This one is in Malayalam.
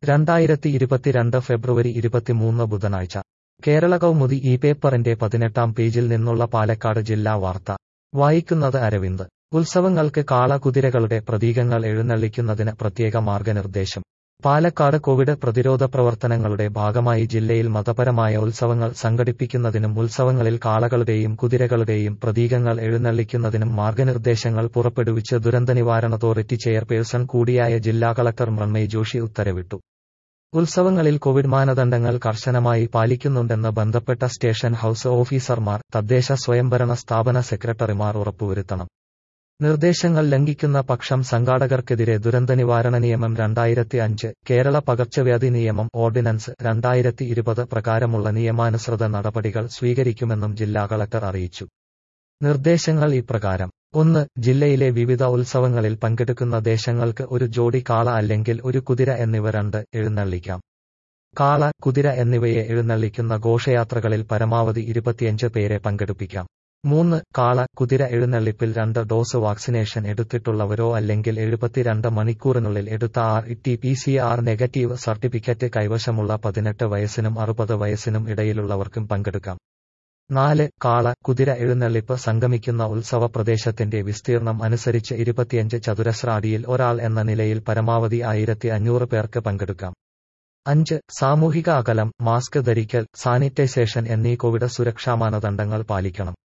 രണ്ടായിരത്തി ഇരുപത്തിരണ്ട് ഫെബ്രുവരി ഇരുപത്തിമൂന്ന് ബുധനാഴ്ച കേരള കൗമുദി ഈ പേപ്പറിന്റെ പതിനെട്ടാം പേജിൽ നിന്നുള്ള പാലക്കാട് ജില്ലാ വാർത്ത വായിക്കുന്നത് അരവിന്ദ് ഉത്സവങ്ങൾക്ക് കാളകുതിരകളുടെ പ്രതീകങ്ങൾ എഴുന്നള്ളിക്കുന്നതിന് പ്രത്യേക മാർഗനിർദ്ദേശം പാലക്കാട് കോവിഡ് പ്രതിരോധ പ്രവർത്തനങ്ങളുടെ ഭാഗമായി ജില്ലയിൽ മതപരമായ ഉത്സവങ്ങൾ സംഘടിപ്പിക്കുന്നതിനും ഉത്സവങ്ങളിൽ കാളകളുടെയും കുതിരകളുടെയും പ്രതീകങ്ങൾ എഴുന്നള്ളിക്കുന്നതിനും മാർഗനിർദ്ദേശങ്ങൾ പുറപ്പെടുവിച്ച് ദുരന്തനിവാരണ അതോറിറ്റി ചെയർപേഴ്സൺ കൂടിയായ ജില്ലാ കളക്ടർ മൃണ്മയ് ജോഷി ഉത്തരവിട്ടു ഉത്സവങ്ങളിൽ കോവിഡ് മാനദണ്ഡങ്ങൾ കർശനമായി പാലിക്കുന്നുണ്ടെന്ന് ബന്ധപ്പെട്ട സ്റ്റേഷൻ ഹൌസ് ഓഫീസർമാർ തദ്ദേശ സ്വയംഭരണ സ്ഥാപന സെക്രട്ടറിമാർ ഉറപ്പുവരുത്തണം നിർദ്ദേശങ്ങൾ ലംഘിക്കുന്ന പക്ഷം സംഘാടകർക്കെതിരെ ദുരന്തനിവാരണ നിയമം രണ്ടായിരത്തി അഞ്ച് കേരള പകർച്ചവ്യാധി നിയമം ഓർഡിനൻസ് രണ്ടായിരത്തി ഇരുപത് പ്രകാരമുള്ള നിയമാനുസൃത നടപടികൾ സ്വീകരിക്കുമെന്നും ജില്ലാ കളക്ടർ അറിയിച്ചു നിർദ്ദേശങ്ങൾ ഇപ്രകാരം ഒന്ന് ജില്ലയിലെ വിവിധ ഉത്സവങ്ങളിൽ പങ്കെടുക്കുന്ന ദേശങ്ങൾക്ക് ഒരു ജോഡി കാള അല്ലെങ്കിൽ ഒരു കുതിര എന്നിവ രണ്ട് എഴുന്നള്ളിക്കാം കാള കുതിര എന്നിവയെ എഴുന്നള്ളിക്കുന്ന ഘോഷയാത്രകളിൽ പരമാവധി ഇരുപത്തിയഞ്ച് പേരെ പങ്കെടുപ്പിക്കാം മൂന്ന് കാള കുതിര എഴുന്നള്ളിപ്പിൽ രണ്ട് ഡോസ് വാക്സിനേഷൻ എടുത്തിട്ടുള്ളവരോ അല്ലെങ്കിൽ എഴുപത്തിരണ്ട് മണിക്കൂറിനുള്ളിൽ എടുത്ത R T P C R negative certificate കൈവശമുള്ള പതിനെട്ട് വയസ്സിനും അറുപത് വയസ്സിനും ഇടയിലുള്ളവർക്കും പങ്കെടുക്കാം നാല് കാള കുതിര എഴുന്നള്ളിപ്പ് സംഗമിക്കുന്ന ഉത്സവ പ്രദേശത്തിന്റെ വിസ്തീർണം അനുസരിച്ച് ഇരുപത്തിയഞ്ച് ചതുരശ്ര അടിയിൽ ഒരാൾ എന്ന നിലയിൽ പരമാവധി ആയിരത്തി അഞ്ഞൂറ് പേർക്ക് പങ്കെടുക്കാം അഞ്ച് സാമൂഹിക അകലം മാസ്ക് ധരിക്കൽ സാനിറ്റൈസേഷൻ എന്നീ കോവിഡ് സുരക്ഷാ മാനദണ്ഡങ്ങൾ പാലിക്കണം